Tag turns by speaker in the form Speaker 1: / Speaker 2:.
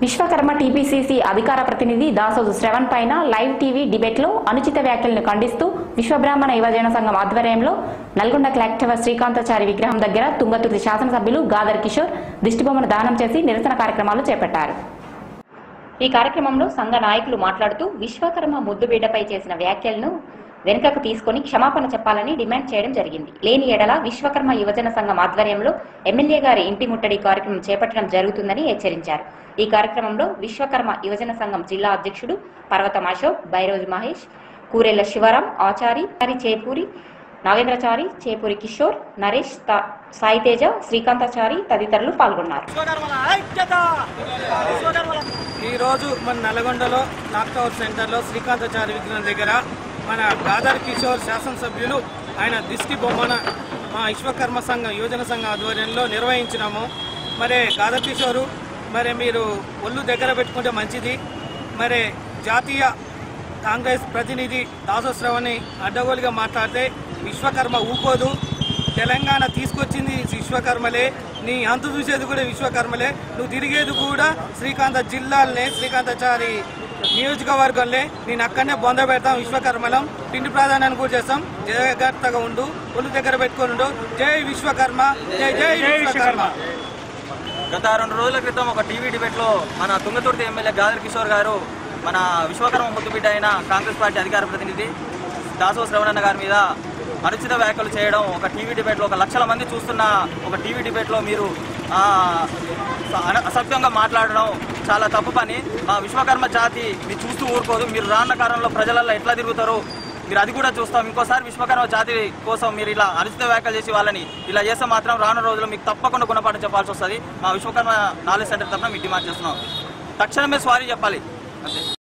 Speaker 1: Vishwakarma TPCC అధికార ప్రతినిధి దాసోజు శ్రవణ్ పైన లైవ్ టీవీ డిబేట్లో అనుచిత వ్యాఖ్యలను ఖండిస్తూ విశ్వబ్రాహ్మణ యువజన సంఘం ఆధ్వర్యంలో నల్గొండ క్లాక్టవర్ శ్రీకాంతాచారి విగ్రహం దగ్గర తుంగతుర్తి శాసనసభ్యులు గాదర్ కిషోర్ దిష్టిబొమ్మను దానం చేసి నిరసన కార్యక్రమాలు చేపట్టారు ఈ కార్యక్రమంలో సంఘ నాయకులు మాట్లాడుతూ విశ్వకర్మ ముద్దుబిడ్డపై చేసిన వ్యాఖ్యలను వెనుకకు తీసుకొని క్షమాపణ చెప్పాలని డిమాండ్ చేయడం జరిగింది లేని ఎడల విశ్వకర్మ యువజన సంఘం ఆధ్వర్యంలో ఎమ్మెల్యే గారి ఇంటి ముట్టడి కార్యక్రమం చేపట్టడం జరుగుతుందని హెచ్చరించారు ఈ కార్యక్రమంలో విశ్వకర్మ యువజన సంఘం జిల్లా అధ్యక్షుడు పర్వతం అశోక్ బైరోజు మహేష్ కూరెళ్ల శివరాం ఆచారి హరి చేపూరి నాగేంద్రచారి చేపూరి కిషోర్ నరేష్ తా- సాయితేజ శ్రీకాంతాచారి తదితరులు పాల్గొన్నారు
Speaker 2: విశ్వకర్మల ఐక్యత విశ్వకర్మల ఈరోజు మన నల్గొండలో క్లాక్ టవర్ సెంటర్లో శ్రీకాంతాచారి విగ్రహం దగ్గర మన గాదర్ కిషోర్ శాసనసభ్యులు ఆయన దిష్టి బొమ్మన మా విశ్వకర్మ సంఘం యువజన సంఘం ఆధ్వర్యంలో నిర్వహించినాము మరి గాదర్ కిషోరు మరి మీరు ఒళ్ళు దగ్గర పెట్టుకుంటే మంచిది మరి జాతీయ కాంగ్రెస్ ప్రతినిధి దాసోశ్రవణి అడ్డగోలుగా మాట్లాడితే విశ్వకర్మ ఊకోదు తెలంగాణ తీసుకొచ్చింది విశ్వకర్మలే నీ అంతు చూసేది కూడా విశ్వకర్మలే నువ్వు తిరిగేది కూడా శ్రీకాంత జిల్లాలనే శ్రీకాంతాచారి నియోజకవర్గంలో నేను అక్కడనే బొంద పెడతాం విశ్వకర్మలం పిండి ప్రాధాన్యాన్ని కూడా చేస్తాం జాగ్రత్తగా ఉండు ఒళ్ళు దగ్గర పెట్టుకొని ఉండు జై విశ్వకర్మ జై జై విశ్వకర్మ
Speaker 3: గత రెండు రోజుల క్రితం ఒక టీవీ డిబేట్లో మన తుంగతుర్తి ఎమ్మెల్యే గాదర్ కిషోర్ గారు మన విశ్వకర్మ ముద్దుబిడ్డ అయిన కాంగ్రెస్ పార్టీ అధికార ప్రతినిధి దాసో శ్రవణన్న గారి మీద అనుచిత వ్యాఖ్యలు చేయడం ఒక టీవీ డిబేట్లో ఒక లక్షల మంది చూస్తున్న ఒక టీవీ డిబేట్లో మీరు ఆ, అన- అసభ్యంగా మాట్లాడడం చాలా తప్పు పని మా విశ్వకర్మ జాతి మీరు చూస్తూ ఊరుకోదు మీరు రాన్న కాలంలో ప్రజలలో ఎట్లా తిరుగుతారు మీరు అది కూడా చూస్తాం ఇంకోసారి విశ్వకర్మ జాతి కోసం మీరు ఇలా అనుచిత వ్యాఖ్యలు చేసి వాళ్ళని ఇలా చేస్తే మాత్రం రానున్న రోజుల్లో మీకు తప్పకుండా గుణపాఠం చెప్పాల్సి వస్తుంది మా విశ్వకర్మ నాలెడ్జ్ సెంటర్ తరఫున మీకు డిమాండ్ చేస్తున్నాం తక్షణమే స్వారీ చెప్పాలి అంతే